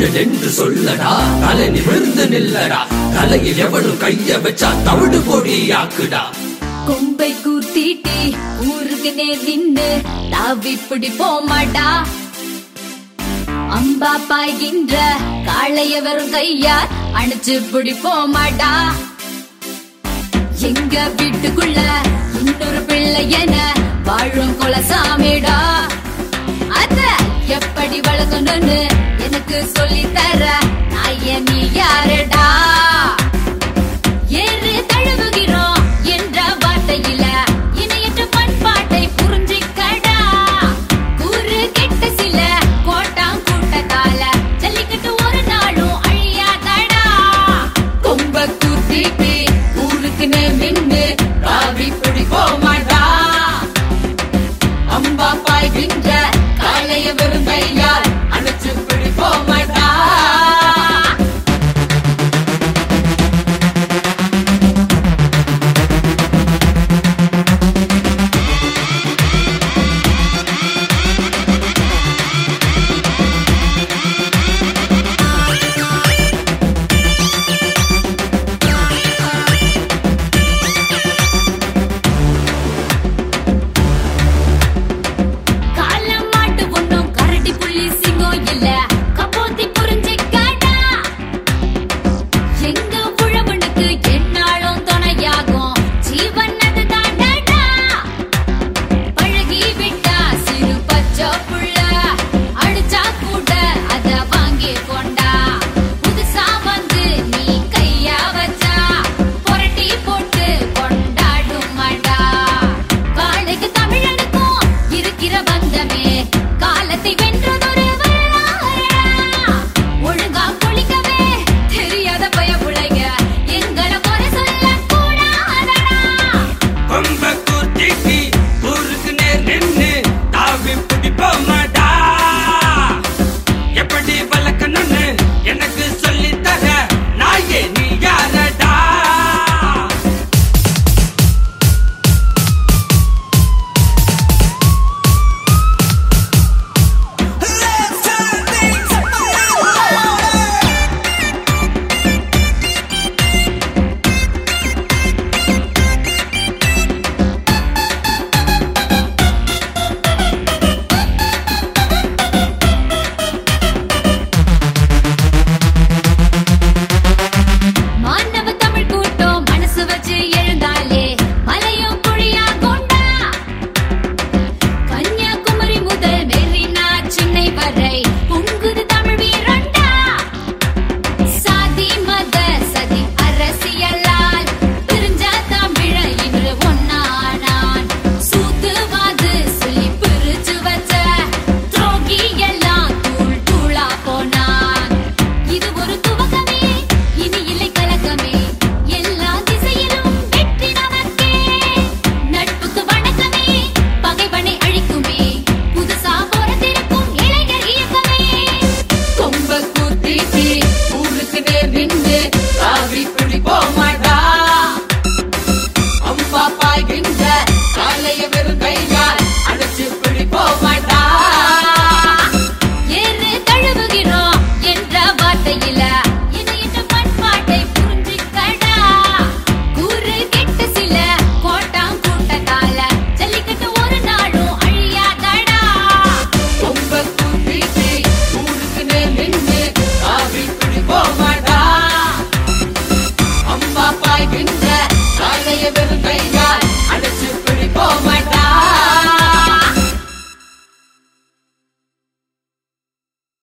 தமிழன் என்று சொல்லடா தலை நிமிர்ந்து நில்லடா தலையில் எவனும் கைய வச்சா தவிடு பொடியாக்குடா கொம்பை கூத்திட்டி ஊருக்கு நேர் நின்னு தாவி பிடி போமாடா அம்பா பாய்கின்ற காளைய வெறும் கையால் அணைச்சு பிடி போமாடா எங்க வீட்டுக்குள்ள இன்னொரு பிள்ளை என வாழும் குலசாமிடா அத எப்படி வளர்க்கணும்னு எனக்கு சொல்லி தர நாய நீ யாருடா